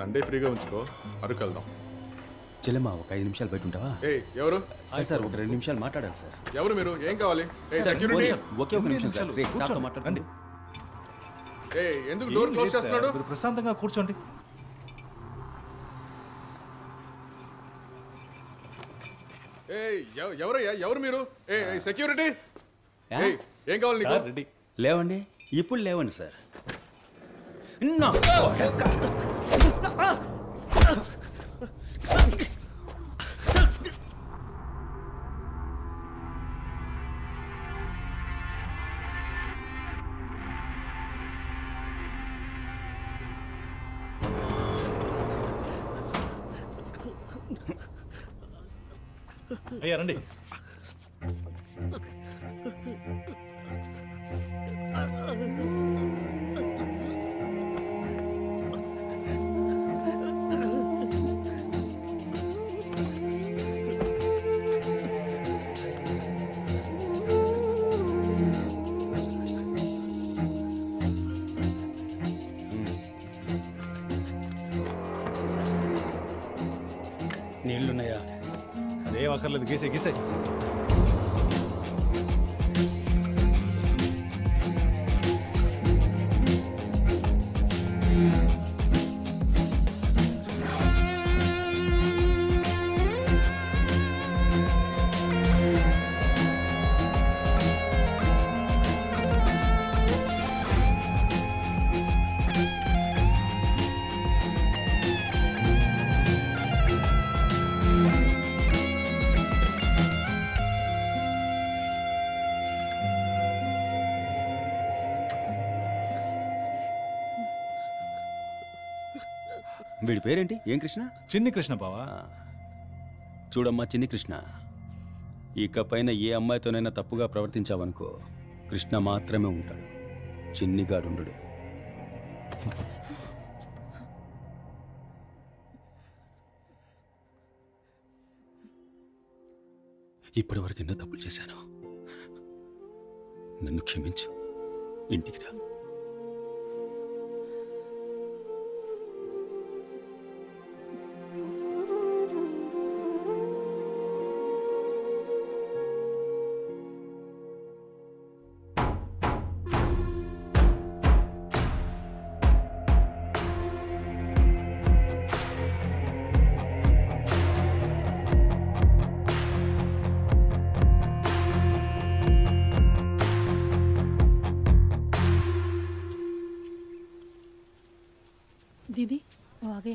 Sunday ఫ్రీగా ఉంచుకో అరకు వెళ్దాం చెల్లెమ్మ ఒక ఐదు నిమిషాలు బయట ఉంటావా ఏ ఎవరు సార్ సార్ ఒక రెండు నిమిషాలు మాట్లాడాలి సార్ ఎవరు మీరు ఏం కావాలి ఏ సార్, సెక్యూరిటీ ఒకే ఒక నిమిషం సార్ రే, సార్తో మాట్లాడండి ఏ ఎందుకు డోర్ క్లోజ్ చేస్తున్నాడు మీరు ప్రశాంతంగా కూర్చోండి ఏ ఎవ- ఎవరయ్యా ఎవరు మీరు ఏ సెక్యూరిటీ ఆ? ఏం కావాలి నీకు రెడీ లేవండి ఇప్పుడు లేవండి సార్ నా కొడక. అయ్యా రండి నీళ్లున్నాయా అదేం అక్కర్లేదు గీసే గీసే వీడి పేరేంటి ఏం కృష్ణ చిన్ని కృష్ణ బావా ఆ. చూడమ్మా చిన్ని కృష్ణ ఇకపైన ఏ అమ్మాయితోనైనా తప్పుగా ప్రవర్తించావనుకో కృష్ణ మాత్రమే ఉంటాడు చిన్నిగాడుండు ఇప్పటి వరకు ఎన్నో తప్పులు చేశాను నన్ను క్షమించు ఇంటికి రా दीदी वो आ गया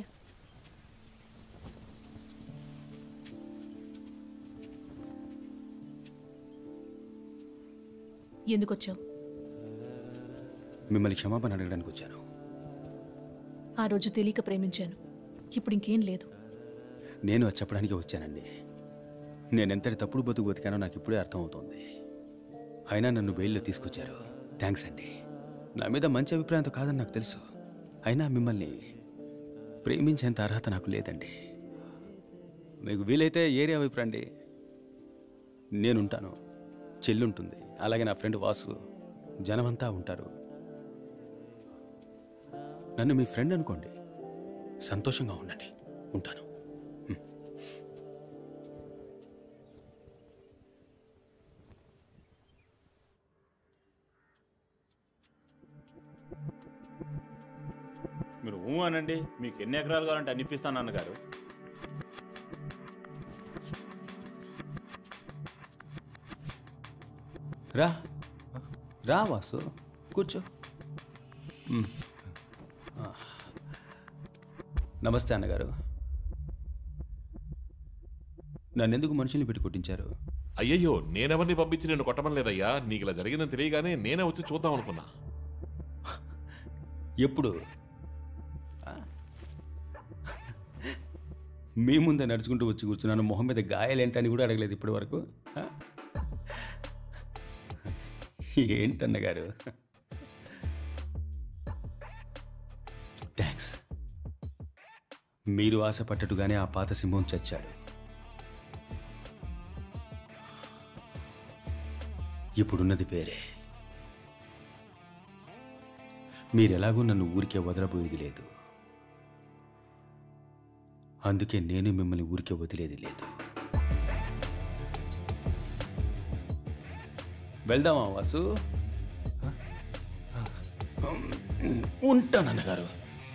ఎందుకు వచ్చావు మిమ్మల్ని క్షమాపణ అడగడానికి వచ్చాను ఆ రోజు తెలియక ప్రేమించాను ఇప్పుడు ఇంకేం లేదు నేను అది చెప్పడానికి వచ్చానండి నేను ఎంతటి తప్పుడు బతుకు బతికానో నాకు ఇప్పుడే అర్థమవుతోంది అయినా నన్ను బెయిల్లో తీసుకొచ్చారు థ్యాంక్స్ అండి నా మీద మంచి అభిప్రాయంతో కాదని నాకు తెలుసు అయినా మిమ్మల్ని ప్రేమించేంత అర్హత నాకు లేదండి మీకు వీలైతే ఏరియా వైపు రండి నేనుంటాను చెల్లుంటుంది అలాగే నా ఫ్రెండ్ వాసు జనమంతా ఉంటారు నన్ను మీ ఫ్రెండ్ అనుకోండి సంతోషంగా ఉండండి ఉంటాను మీరు ఊ అనండి మీకు ఎన్ని ఎకరాలు కావాలంటే అన్ని ఇప్పిస్తాను అన్నగారు రా రా వాసు కూర్చో మ్. ఆ. నమస్తే అన్నగారు నన్నెందుకు మనుషుల్ని పెట్టి కొట్టించారు అయ్యయ్యో నేనెవరిని పంపించి నేను కొట్టమని లేదయ్యా నీకు ఇలా జరిగిందని తెలియగానే నేనే వచ్చి చూద్దాం అనుకున్నా ఎప్పుడు ఆ? మీ ముందే నడుచుకుంటూ వచ్చి కూర్చున్నాను మొహం మీద గాయాలేంటని కూడా అడగలేదు ఇప్పటి వరకు ఆ? ఏంటన్నగారు థ్యాంక్స్ మీరు ఆశపట్టట్టుగానే ఆ పాత సింహం చచ్చాడు ఇప్పుడున్నది వేరే మీరు ఎలాగో నన్ను ఊరికే వదలబోయేది లేదు అందుకే నేను మిమ్మల్ని ఊరికే వదిలేది లేదు వెళ్దామా వాసు ఉంటాను అన్నగారు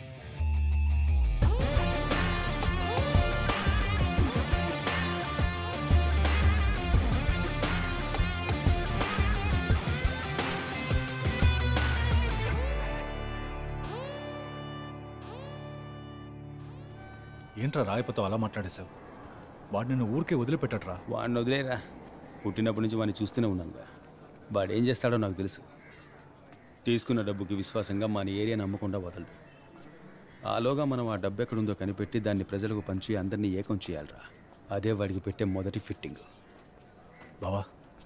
ఏంట్రా రాయపతో అలా మాట్లాడేశావు వాడు నిన్ను ఊరికే వదిలిపెట్టట్రా వాడిని వదిలేరా పుట్టినప్పటి నుంచి వాడిని చూస్తూనే ఉన్నానుగా వాడు ఏం చేస్తాడో నాకు తెలుసు తీసుకున్న డబ్బుకి విశ్వాసంగా మన ఏరియాని నమ్మకుండా వదలడు ఆలోగా మనం ఆ డబ్బు ఎక్కడుందో కనిపెట్టి దాన్ని ప్రజలకు పంచి అందరినీ ఏకం చేయాలిరా అదే వాడికి పెట్టే మొదటి ఫిట్టింగ్ బావా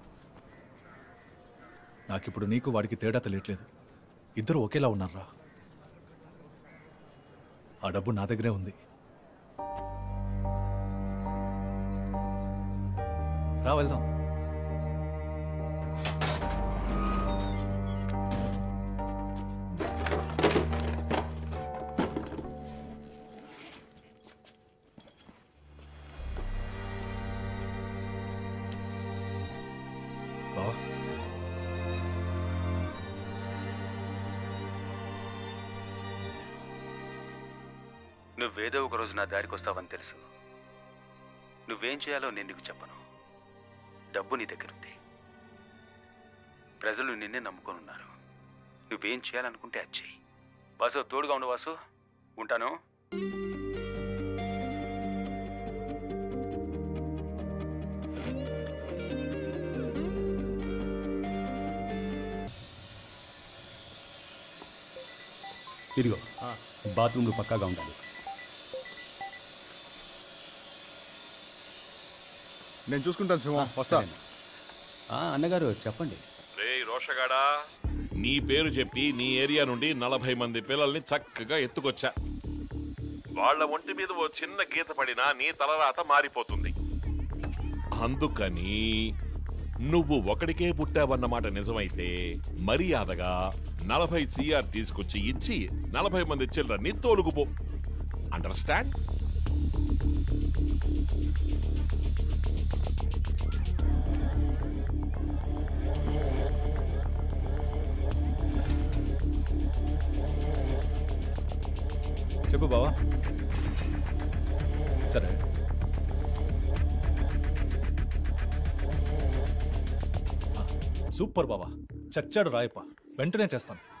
నాకిప్పుడు నీకు వాడికి తేడా తెలియట్లేదు ఇద్దరు ఒకేలా ఉన్నారా ఆ డబ్బు నా దగ్గరే ఉంది రా వెళ్దాం బావా నువ్వేదో ఒక రోజు నా దారికి వస్తావని తెలుసు నువ్వేం చేయాలో నేను నీకు చెప్పను డబ్బు నీ దగ్గరుంది ప్రజలు నిన్నే నమ్ముకొని ఉన్నారు నువ్వేం చేయాలనుకుంటే అది చెయ్యి వాసు తోడుగా ఉండు వాసు ఉంటాను ఇదిగో బాత్రూమ్లు పక్కాగా ఉండాలి నేను చూసుకుంటాను సింహం వస్తా ఆ, అన్నగారు చెప్పండి రే రోషగాడా నీ పేరు చెప్పి నీ ఏరియా నుండి నలభై మంది పిల్లల్ని చక్కగా ఎత్తుకొచ్చా వాళ్ళ ఒంటి మీద ఓ చిన్న గీత పడినా నీ తలరాత మారిపోతుంది అందుకని నువ్వు ఒకడికే పుట్టావన్నమాట నిజమైతే మర్యాదగా నలభై సిఆర్ తీసుకొచ్చి ఇచ్చి నలభై మంది చిల్డ్రన్ని తోలుకుపో అండర్స్టాండ్ చెప్పు బావా సరే ఆ, సూపర్ బావా చచ్చాడు రాయప్ప వెంటనే చేస్తాను